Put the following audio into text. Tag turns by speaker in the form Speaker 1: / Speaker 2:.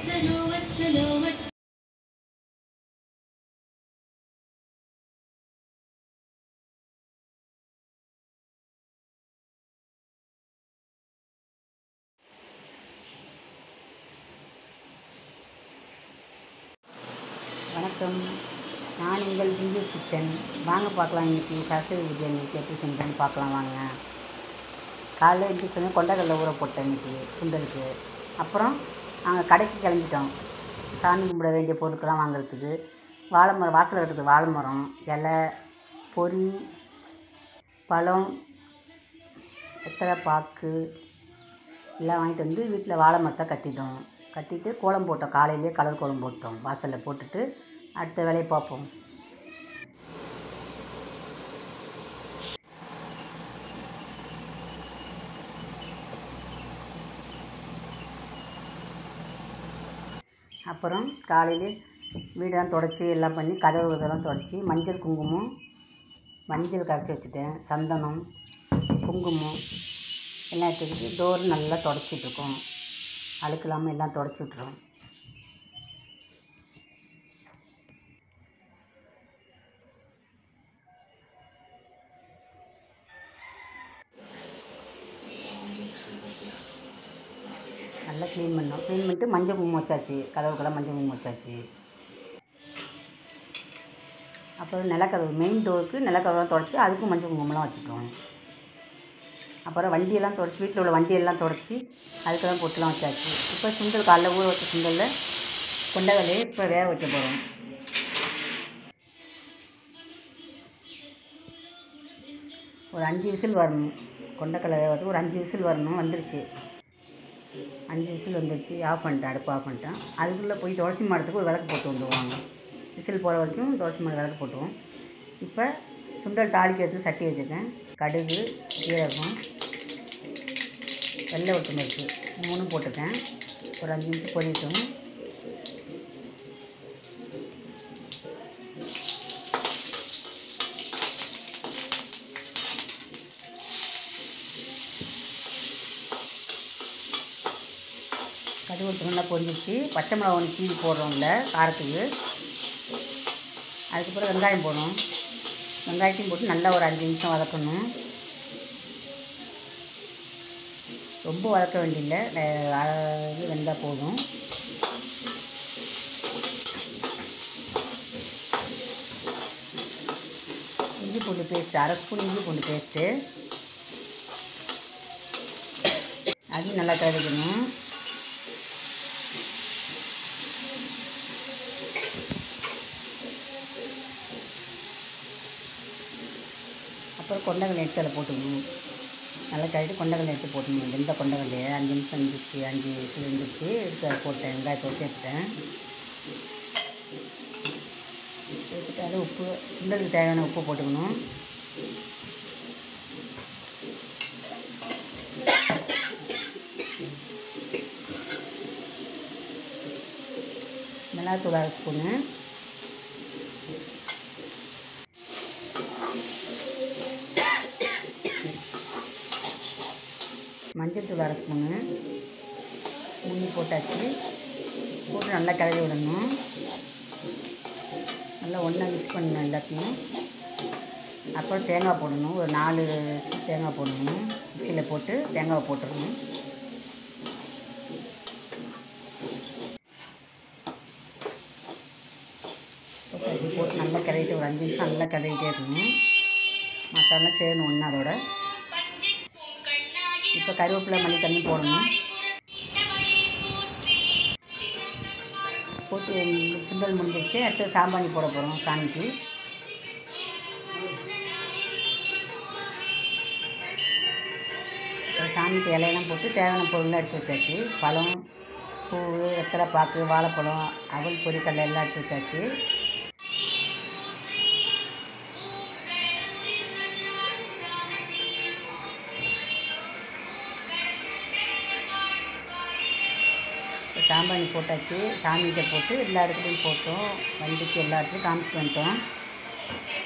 Speaker 1: வச்சலோ வச்சலோ வச்ச
Speaker 2: வணக்கம் நான் உங்கள் பிஞ்சஸ் கிச்சன் வாங்க பார்க்கலாம் இன்றைக்கி சரஸ்வதி பூஜை இன்றைக்கி எப்படி செஞ்சேன்னு பார்க்கலாம் வாங்க காலையில் எழுந்திரிச்சு சொன்னேன் கொண்டக்கடலை ஊற போட்டேன் இன்றைக்கி சுண்டலுக்கு அப்புறம் நாங்கள் கடைக்கு கிளம்பிட்டோம் சாமி கும்பிட வேண்டிய பொருட்கள்லாம் வாங்குறதுக்கு வாழை மரம் வாசலில் இருக்கிறது வாழை மரம் இலை பொரி பழம் வெத்தலை பாக்கு எல்லாம் வாங்கிட்டு வந்து வீட்டில் வாழை மரத்தை கட்டிட்டோம் கட்டிட்டு கோலம் போட்டோம் காலையிலேயே கலர் கோலம் போட்டோம் வாசலில் போட்டுட்டு அடுத்த வேலையை பார்ப்போம் அப்புறம் காலையிலே வீடெல்லாம் தொடச்சி எல்லாம் பண்ணி கதவு இதெல்லாம் தொடச்சி மஞ்சள் குங்குமம் மஞ்சள் கரைச்சி வச்சுட்டேன் சந்தனம் குங்குமம் எல்லாம் எடுத்துக்கிட்டு டோர் நல்லா தொடச்சிட்ருக்கோம் அழுக்கு இல்லாமல் எல்லாம் தொடச்சி விட்ருவோம் நல்லா க்ளீன் பண்ணோம் க்ளீன் பண்ணிட்டு மஞ்சள் குங்குமம் வச்சாச்சு கதவுக்கெல்லாம் மஞ்சள் குங்குமம் வச்சாச்சு அப்புறம் நிலக்கதவு மெயின் டோருக்கு நிலக்கதவுலாம் தொடச்சி அதுக்கும் மஞ்சள் குங்குமம்லாம் வச்சுட்டோம் அப்புறம் வண்டியெல்லாம் தொடச்சி வீட்டில் உள்ள வண்டியெல்லாம் தொடச்சி அதுக்கெல்லாம் பொட்டுலாம் வச்சாச்சு இப்போ சுண்டல் காலைல ஊற வச்ச சுண்டலில் கொண்டகலையே இப்போ வேக வைக்க போகிறோம் ஒரு அஞ்சு விசில் வரணும் கொண்டக்கடலை வேக வச்சு ஒரு அஞ்சு விசில் வரணும் வந்துருச்சு அஞ்சு விசில் வந்துருச்சு ஆஃப் பண்ணிட்டேன் அடுப்பு ஆஃப் பண்ணிட்டேன் அதுக்குள்ளே போய் துளசி மாடத்துக்கு ஒரு விளக்கு போட்டு வந்துடுவாங்க விசில் போகிற வரைக்கும் துளசி மாடு விளக்கு போட்டுருவோம் இப்போ சுண்டல் தாளிக்கிறதுக்கு சட்டி வச்சுருக்கேன் கடுகு ஜீரகம் வெள்ளை ஒட்டு பருப்பு மூணும் போட்டுட்டேன் ஒரு அஞ்சு நிமிஷம் பொரியட்டும் கடுகு ஒட்டு நல்லா பொரிஞ்சிச்சு பச்சை மிளகா ஒன்று கீழி போடுறோம்ல காரத்துக்கு அதுக்கப்புறம் வெங்காயம் போடணும் வெங்காயத்தையும் போட்டு நல்லா ஒரு அஞ்சு நிமிஷம் வதக்கணும் ரொம்ப வதக்க வேண்டியதில்லை லே- அழகு வெந்தால் போதும் இஞ்சி பூண்டு பேஸ்ட் அரை ஸ்பூன் இஞ்சி பூண்டு பேஸ்ட்டு அதையும் நல்லா கழுவிக்கணும் அப்புறம் கொண்டக்கடலை எடுத்து அதில் போட்டுக்கணும் நல்லா கழுவிட்டு கொண்டக்கடலை எடுத்து போட்டுக்கணும் வெந்த கொண்டக்கடலையை அஞ்சு நிமிஷம் இருந்துச்சு அஞ்சு விசில் இருந்துச்சு எடுத்து அதை போட்டேன் வெங்காயத்தை சேர்த்துட்டேன் சேர்த்துட்டு அது உப்பு சுண்டலுக்கு தேவையான உப்பு போட்டுக்கணும் மிளகாத்தூள் அரை ஸ்பூனு மஞ்சள் தூள் அரை ஸ்பூனு மூணு போட்டாச்சு போட்டு நல்லா கிளறி விடணும் நல்லா ஒன்றா மிக்ஸ் பண்ணணும் எல்லாத்தையும் அப்புறம் தேங்காய் போடணும் ஒரு நாலு தேங்காய் போடணும் மிக்சியில் போட்டு தேங்காவை போட்டுடணும் போட்டாச்சு போட்டு நல்லா கிளறிட்டு ஒரு அஞ்சு நிமிஷம் நல்லா கிளறிட்டே இருக்கணும் மசாலா சேரணும் ஒன்று அதோட இப்போ கருவேப்பிலை மல்லி தண்ணி போடணும் போட்டு சுண்டல் முடிஞ்சிருச்சு அடுத்து சாம்பாணி போட போகிறோம் சாமிக்கு அப்புறம் சாமிக்கு இலையெல்லாம் போட்டு தேவையான பொருள்லாம் எடுத்து வச்சாச்சு பழம் பூ வெத்தலை பாக்கு வாழைப்பழம் அவல் பொரிக்கடலை எல்லாம் எடுத்து வச்சாச்சு இப்போ சாம்பாணி போட்டாச்சு சாமிகிட்ட போட்டு எல்லா இடத்துலையும் போட்டோம் வண்டிக்கு எல்லா இடத்துலையும் காமிச்சிட்டு வந்துட்டோம்